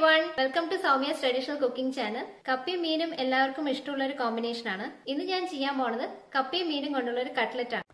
one welcome to Soumya's traditional cooking channel കപ്പയും മീനും എല്ലാവർക്കും ഇഷ്ടമുള്ള ഒരു കോമ്പിനേഷൻ ആണ് ഇന്ന് ഞാൻ ചെയ്യാൻ പോണത് കപ്പയും മീനും കൊണ്ടുള്ള ഒരു കട്ട്ലറ്റ് ആണ്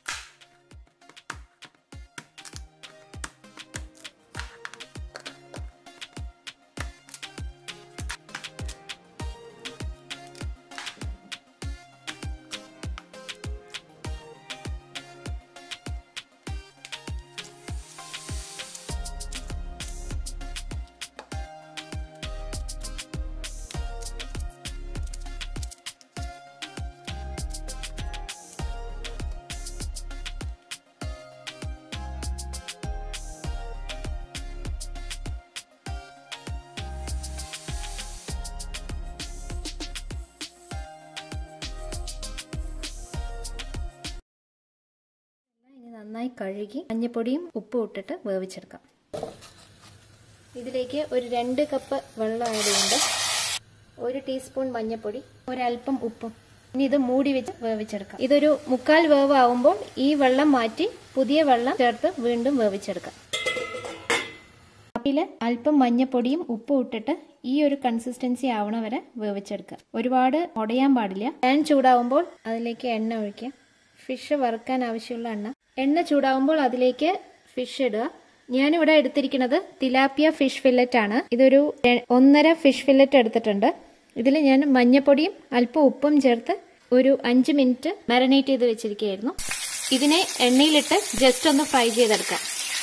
ഇനി നന്നായി കഴുകി മഞ്ഞപ്പൊടിയും ഉപ്പും ഇട്ടിട്ട് വേവിച്ചെടുക്കാം ഇതിലേക്ക് ഒരു രണ്ട് കപ്പ് വെള്ളം ആഡ് ചെയ്യുന്നുണ്ട് ഒരു ടീസ്പൂൺ മഞ്ഞപ്പൊടി ഒരല്പം ഉപ്പും ഇനി ഇത് മൂടി വെച്ച് വേവിച്ചെടുക്കാം ഇതൊരു മുക്കാൽ വേവ് ആവുമ്പോൾ ഈ വെള്ളം മാറ്റി പുതിയ വെള്ളം ചേർത്ത് വീണ്ടും വേവിച്ചെടുക്കാം കപ്പില് അല്പം മഞ്ഞപ്പൊടിയും ഉപ്പും ഇട്ടിട്ട് ഈ ഒരു കൺസിസ്റ്റൻസി ആവണ വരെ വേവിച്ചെടുക്കുക ഒരുപാട് ഉടയാൻ പാടില്ല പാൻ ചൂടാവുമ്പോൾ അതിലേക്ക് എണ്ണ ഒഴിക്കുക ഫിഷ് വറുക്കാൻ ആവശ്യമുള്ള എണ്ണ എണ്ണ ചൂടാവുമ്പോൾ അതിലേക്ക് ഫിഷ് ഇടുക ഞാനിവിടെ എടുത്തിരിക്കുന്നത് തിലാപ്പിയ ഫിഷ് ഫില്ലറ്റ് ആണ് ഇതൊരു ഒന്നര ഫിഷ് ഫില്ലറ്റ് എടുത്തിട്ടുണ്ട് ഇതിൽ ഞാൻ മഞ്ഞപ്പൊടിയും അല്പം ഉപ്പും ചേർത്ത് ഒരു അഞ്ച് മിനിറ്റ് മാരിനേറ്റ് ചെയ്ത് വെച്ചിരിക്കുകയായിരുന്നു ഇതിനെ എണ്ണയിലിട്ട് ജസ്റ്റ് ഒന്ന് ഫ്രൈ ചെയ്തെടുക്കാം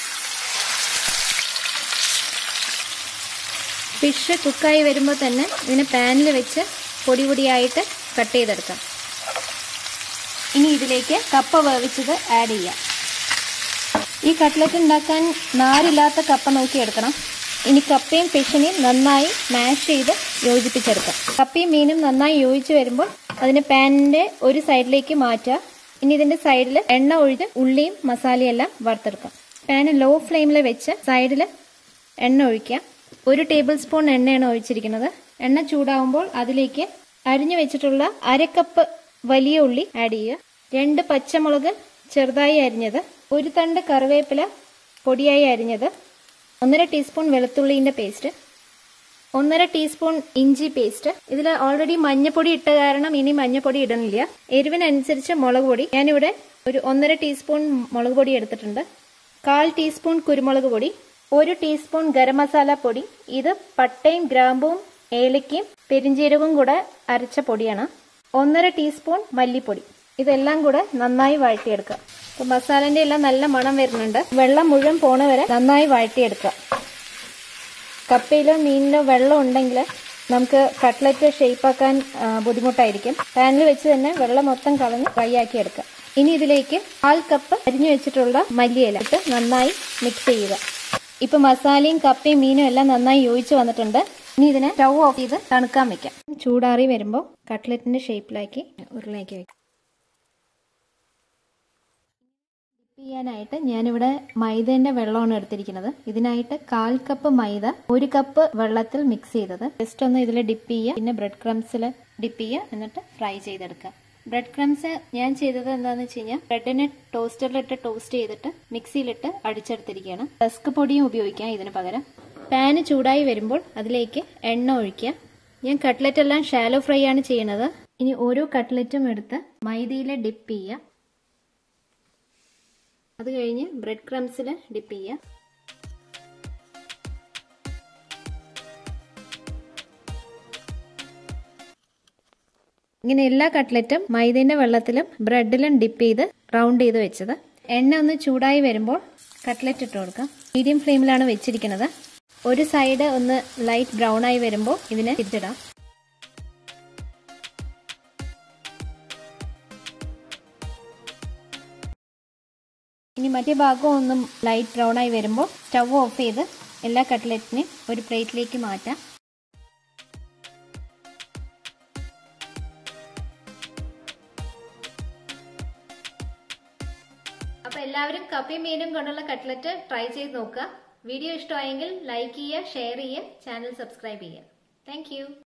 ഫിഷ് കുക്കായി വരുമ്പോൾ തന്നെ ഇതിനെ പാനിൽ വെച്ച് പൊടി പൊടിയായിട്ട് കട്ട് ചെയ്തെടുക്കാം ഇനി ഇതിലേക്ക് കപ്പ വേവിച്ചത് ആഡ് ചെയ്യാം ഈ കട്ട്ലറ്റ് ഉണ്ടാക്കാൻ നാരില്ലാത്ത കപ്പ നോക്കി എടുക്കണം ഇനി കപ്പയും ഫിഷിനെയും നന്നായി മാഷ് ചെയ്ത് യോജിപ്പിച്ചെടുക്കാം കപ്പയും മീനും നന്നായി യോജിച്ച് വരുമ്പോൾ അതിനെ പാനിന്റെ ഒരു സൈഡിലേക്ക് മാറ്റുക ഇനി ഇതിന്റെ സൈഡിൽ എണ്ണ ഒഴിച്ച് ഉള്ളിയും മസാലയും എല്ലാം വറുത്തെടുക്കാം പാന് ലോ ഫ്ലെയിമിൽ വെച്ച് സൈഡിൽ എണ്ണ ഒഴിക്കുക ഒരു ടേബിൾ സ്പൂൺ എണ്ണയാണ് ഒഴിച്ചിരിക്കുന്നത് എണ്ണ ചൂടാവുമ്പോൾ അതിലേക്ക് അരിഞ്ഞു വെച്ചിട്ടുള്ള അരക്കപ്പ് വലിയ ഉള്ളി ആഡ് ചെയ്യുക രണ്ട് പച്ചമുളക് ചെറുതായി അരിഞ്ഞത് ഒരു തണ്ട് കറിവേപ്പില പൊടിയായി അരിഞ്ഞത് ഒന്നര ടീസ്പൂൺ വെളുത്തുള്ളിന്റെ പേസ്റ്റ് ഒന്നര ടീസ്പൂൺ ഇഞ്ചി പേസ്റ്റ് ഇതിൽ ഓൾറെഡി മഞ്ഞപ്പൊടി ഇട്ട കാരണം ഇനി മഞ്ഞപ്പൊടി ഇടുന്നില്ല എരിവിനനുസരിച്ച് മുളക് പൊടി ഞാനിവിടെ ഒരു ഒന്നര ടീസ്പൂൺ മുളക് പൊടി എടുത്തിട്ടുണ്ട് കാൽ ടീസ്പൂൺ കുരുമുളക് പൊടി ഒരു ടീസ്പൂൺ ഗരം മസാല പൊടി ഇത് പട്ടയും ഗ്രാമ്പും ഏലക്കയും പെരിഞ്ചീരകവും കൂടെ അരച്ച പൊടിയാണ് ഒന്നര ടീസ്പൂൺ മല്ലിപ്പൊടി ഇതെല്ലാം കൂടെ നന്നായി വഴറ്റിയെടുക്കുക അപ്പൊ മസാലന്റെ എല്ലാം നല്ല മണം വരുന്നുണ്ട് വെള്ളം മുഴുവൻ പോണ വരെ നന്നായി വഴറ്റിയെടുക്കുക കപ്പയിലോ മീനിലോ വെള്ളം ഉണ്ടെങ്കിൽ നമുക്ക് കട്ട്ലറ്റ് ഷേപ്പാക്കാൻ ബുദ്ധിമുട്ടായിരിക്കും പാനിൽ വെച്ച് തന്നെ വെള്ളം മൊത്തം കളഞ്ഞ് ഫ്രൈ ആക്കി എടുക്കുക ഇനി ഇതിലേക്ക് കാൽ കപ്പ് അരിഞ്ഞു വെച്ചിട്ടുള്ള മല്ലിയില ഇട്ട് നന്നായി മിക്സ് ചെയ്യുക ഇപ്പൊ മസാലയും കപ്പയും മീനും എല്ലാം നന്നായി യോജിച്ച് വന്നിട്ടുണ്ട് ഇനി ഇതിനെ സ്റ്റൗ ഓഫ് ചെയ്ത് തണുക്കാൻ വെക്കാം ചൂടാറി വരുമ്പോൾ കട്ട്ലറ്റിന്റെ ഷേപ്പിലാക്കി ഉരുളയാക്കി വെക്കാം ഡിപ്പ് ചെയ്യാനായിട്ട് ഞാനിവിടെ മൈദേന്റെ വെള്ളമാണ് എടുത്തിരിക്കുന്നത് ഇതിനായിട്ട് കാൽ കപ്പ് മൈദ ഒരു കപ്പ് വെള്ളത്തിൽ മിക്സ് ചെയ്തത് ജസ്റ്റ് ഒന്ന് ഇതിൽ ഡിപ്പ് ചെയ്യുക പിന്നെ ബ്രെഡ് ക്രംസിൽ ഡിപ്പ് ചെയ്യുക എന്നിട്ട് ഫ്രൈ ചെയ്തെടുക്കുക ബ്രെഡ് ക്രംസ് ഞാൻ ചെയ്തത് എന്താണെന്ന് വെച്ച് കഴിഞ്ഞാൽ ബ്രെഡിനെ ടോസ്റ്ററിലിട്ട് ടോസ്റ്റ് ചെയ്തിട്ട് മിക്സിയിലിട്ട് അടിച്ചെടുത്തിരിക്കുകയാണ് റസ്ക് പൊടിയും ഉപയോഗിക്കാം ഇതിന് പകരം പാന് ചൂടായി വരുമ്പോൾ അതിലേക്ക് എണ്ണ ഒഴിക്കുക ഞാൻ കട്ട്ലറ്റ് എല്ലാം ഷാലോ ഫ്രൈ ആണ് ചെയ്യുന്നത് ഇനി ഓരോ കട്ട്ലറ്റും എടുത്ത് മൈദയിൽ ഡിപ്പ് ചെയ്യുക അത് കഴിഞ്ഞ് ബ്രെഡ് ക്രംസിൽ ഡിപ്പ് ചെയ്യുക ഇങ്ങനെ എല്ലാ കട്ട്ലറ്റും മൈദേന്റെ വെള്ളത്തിലും ബ്രെഡിലും ഡിപ്പ് ചെയ്ത് റൗണ്ട് ചെയ്ത് വെച്ചത് എണ്ണ ഒന്ന് ചൂടായി വരുമ്പോൾ കട്ട്ലറ്റ് ഇട്ട് കൊടുക്കാം മീഡിയം ഫ്ലെയിമിലാണ് വെച്ചിരിക്കുന്നത് ഒരു സൈഡ് ഒന്ന് ലൈറ്റ് ബ്രൗൺ ആയി വരുമ്പോൾ ഇതിനെ തിരിച്ചിടാം ഇനി മറ്റേ ഭാഗം ഒന്നും ലൈറ്റ് ബ്രൗൺ ആയി വരുമ്പോൾ സ്റ്റവ് ഓഫ് ചെയ്ത് എല്ലാ കട്ട്ലറ്റിനെയും ഒരു പ്ലേറ്റിലേക്ക് മാറ്റാം അപ്പൊ എല്ലാവരും കപ്പയും മീനും കൊണ്ടുള്ള കട്ട്ലറ്റ് ട്രൈ ചെയ്ത് നോക്കുക വീഡിയോ ഇഷ്ടമായെങ്കിൽ ലൈക്ക് ചെയ്യുക ഷെയർ ചെയ്യുക ചാനൽ സബ്സ്ക്രൈബ് ചെയ്യുക താങ്ക്